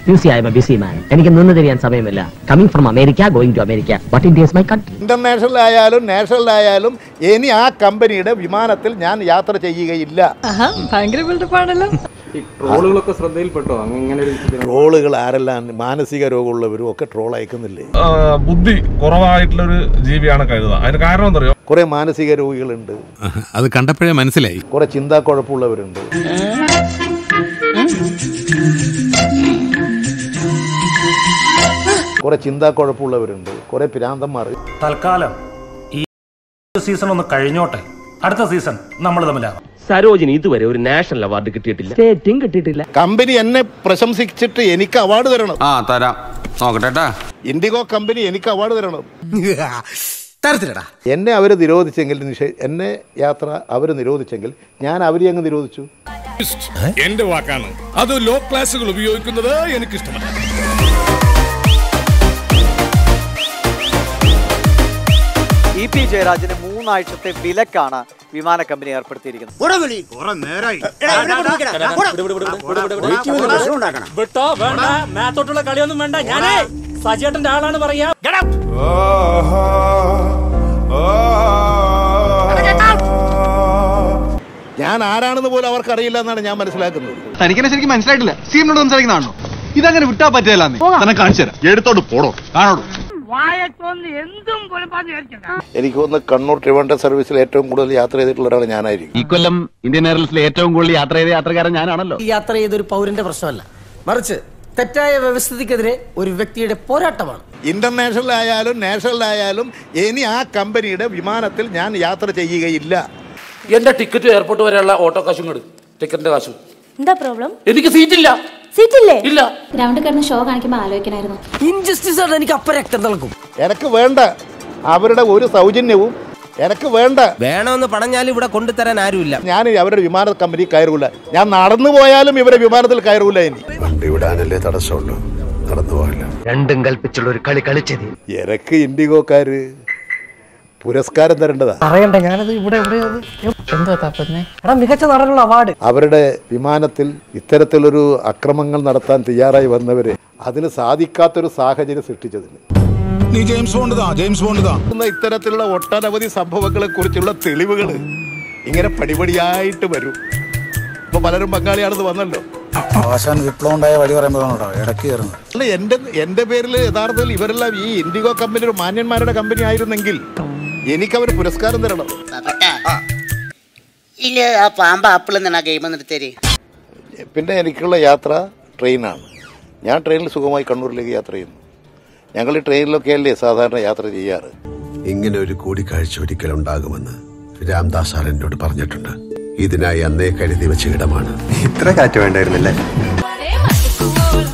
U see I am a busy man എനിക്ക് നിന്ന് തിരിയാൻ സമയമില്ല coming from America going to America but India is my country international ആയാലും national ആയാലും ഇനി ആ കമ്പനിയുടെ വിമാനത്തിൽ ഞാൻ യാത്ര ചെയ്യുകയില്ല ഭയങ്കര ബിൽഡപ്പാണല്ലോ ട്രോളുകളൊക്കെ ശ്രദ്ധയിൽപ്പെട്ടോ അങ്ങനെ ഒരു ട്രോളുകൾ ആരെല്ലാം മാനസിക രോഗമുള്ളവരും ഒക്കെ ട്രോൾ അയക്കുന്നില്ലേ ആ, ബുദ്ധി കുറവായിട്ടുള്ളൊരു ജീവിയാണ് കഴുത അതിന് കാരണം എന്തറിയോ കുറെ മാനസിക രോഗികളുണ്ട് അത് കണ്ടപ്പോഴേ മനസ്സിലായി കുറെ ചിന്താക്കുഴപ്പമുള്ളവരുണ്ട് കുറെ ചിന്താക്കുഴപ്പമുള്ളവരുണ്ട് കുറെ പിരാന്തന്മാർ തൽക്കാലം ഈ സീസൺ ഒന്ന് കഴിഞ്ഞോട്ടെ അടുത്ത സീസൺ നമ്മൾ തമ്മിലാവാം സരോജിനി ഇതുവരെ ഒരു നാഷണൽ അവാർഡ് കിട്ടിയിട്ടില്ല സ്റ്റേറ്റും കിട്ടിയിട്ടില്ല കമ്പനി എന്നെ പ്രശംസിച്ചിട്ട് എനിക്ക് അവാർഡ് തരണം ആ തരാം നോക്കട്ടെ ഇൻഡിഗോ കമ്പനി എനിക്ക് അവാർഡ് തരണം തരത്തിലടാ എന്നെ അവർ നിരോധിച്ചെങ്കിൽ നിഷേ എന്നെ യാത്ര അവർ നിരോധിച്ചെങ്കിൽ ഞാൻ അവരെ അങ്ങ് നിരോധിച്ചു എന്റെ വാക്കാണ് അത് ലോ ക്ലാസുകൾ ഉപയോഗിക്കുന്നത് എനിക്കിഷ്ടമല്ല ഇ പി ജയരാജന് മൂന്നാഴ്ചത്തെ വിലക്കാണ് വിമാന കമ്പനി ഏർപ്പെടുത്തിയിരിക്കുന്നത് വിട്ടോ വേണ്ട മാത്തോട്ടുള്ള കളിയൊന്നും വേണ്ട ഞാനേ സജേട്ടന്റെ ആളാണ് പറയാ ഞാൻ ആരാണെന്ന് പോലും അവർക്കറിയില്ല എന്നാണ് ഞാൻ മനസ്സിലാക്കുന്നത് തനിക്കെന്നെ ശരിക്കും മനസ്സിലായിട്ടില്ല സീമിനോട് സംസാരിക്കുന്നതാണോ ഇതങ്ങനെ വിട്ടാ പറ്റില്ല തന്നെ കാണിച്ചു തരാം എടുത്തോട്ട് പോടോ കാണോടോ എനിക്ക് തോന്നുന്നു കണ്ണൂർ ട്രിവാൻഡ്രം സർവീസിൽ ഏറ്റവും കൂടുതൽ യാത്ര ചെയ്തിട്ടുള്ള ഒരാൾ ഞാനായിരിക്കും ഈ കൊല്ലം ഇന്ത്യൻ എയർലൈൻസിൽ ഏറ്റവും കൂടുതൽ യാത്ര ചെയ്ത യാത്രക്കാരൻ ഞാനാണല്ലോ ഈ യാത്ര ചെയ്തൊരു പൗരന്റെ പ്രശ്നമല്ല മറിച്ച് തെറ്റായ വ്യവസ്ഥിതിക്കെതിരെ ഒരു വ്യക്തിയുടെ പോരാട്ടമാണ് ഇന്റർനാഷണൽ ആയാലും നാഷണൽ ആയാലും ഇനി ആ കമ്പനിയുടെ വിമാനത്തിൽ ഞാൻ യാത്ര ചെയ്യുകയില്ല എന്റെ ടിക്കറ്റ് എയർപോർട്ട് വരെയുള്ള ഓട്ടോ കാശും കൊടു ടിക്കറ്റിന്റെ കാശും എന്താ പ്രോബ്ലം എനിക്ക് സീറ്റ് ഇല്ല സീറ്റില്ലേ ഇല്ല ഗ്രൗണ്ടിൽ കിടന്ന് ഷോ കാണിക്കുമ്പോൾ ആലോചിക്കണായിരുന്നു ഇൻജസ്റ്റിസ് ആണ് എനിക്ക് അപ്പം രക്തം തിളക്കും എനക്ക് വേണ്ട അവരുടെ ഒരു സൗജന്യവും എനക്ക് വേണ്ട വേണമെന്ന് പറഞ്ഞാൽ ഇവിടെ കൊണ്ടുതരാൻ ആരുമില്ല ഞാൻ അവരുടെ വിമാന കമ്പനി കയറൂല ഞാൻ നടന്നു പോയാലും ഇവരെ വിമാനത്തിൽ കയറൂല ഇനി വണ്ടി വിടാനല്ലേ തടസ്സമുള്ളൂ നടന്നു പോകില്ല രണ്ടും കൽപ്പിച്ചുള്ള ഒരു കളി കളിച്ചത് എനക്ക് ഇൻഡിഗോക്കാര് പുരസ്കാരം തരേണ്ടതാ പറയണ്ട ഞാനത് ഇവിടെ ഇവിടെ എന്തോ തപ്പുന്നേ എടാ മികച്ച നടനുള്ള അവാർഡ് അവരുടെ വിമാനത്തിൽ ഇത്തരത്തിലൊരു അക്രമങ്ങൾ നടത്താൻ തയ്യാറായി വന്നവരെ അതിന് സാധിക്കാത്തൊരു സാഹചര്യം സൃഷ്ടിച്ചതിന് നീ ജെയിംസ് ബോണ്ട് ജെയിംസ് ബോണ്ട് ഇന്ന് ഇത്തരത്തിലുള്ള ഒട്ടനവധി സംഭവങ്ങളെ കുറിച്ചുള്ള തെളിവുകൾ ഇങ്ങനെ പടിപടിയായിട്ട് വരും ഇപ്പൊ പലരും പങ്കാളിയാണെന്ന് വന്നല്ലോ ആശാൻ വിപ്ലവം ഉണ്ടായ വഴി പറയുമ്പോഴാണോ ഇടയ്ക്ക് കയറുന്നത് അല്ല എന്റെ എന്റെ പേരിൽ യഥാർത്ഥത്തിൽ ഇവരെല്ലാം ഈ ഇൻഡിഗോ കമ്പനി ഒരു മാന്യന്മാരുടെ കമ്പനി ആയിരുന്നെങ്കിൽ എനിക്ക് അവർ പുരസ്കാരം തരണം ഇല്ല ആ പാമ്പ ആപ്പിൾ എന്നാ ഗെയിം നിർത്തേര് പിന്നെ എനിക്കുള്ള യാത്ര ട്രെയിനാണ് ഞാൻ ട്രെയിനിൽ സുഖമായി കണ്ണൂരിലേക്ക് യാത്ര ചെയ്യുന്നു ഞങ്ങൾ ഈ ട്രെയിനിലൊക്കെ അല്ലേ സാധാരണ യാത്ര ചെയ്യാറ് ഇങ്ങനെ ഒരു കൂടിക്കാഴ്ച ഒരിക്കലും ഉണ്ടാകുമെന്ന് രാംദാസ് സാർ എന്നോട് പറഞ്ഞിട്ടുണ്ട് ഇതിനായി അന്നേ കരുതി വെച്ച ഇടമാണ് ഇത്ര കാറ്റ് വേണ്ടായിരുന്നില്ലേ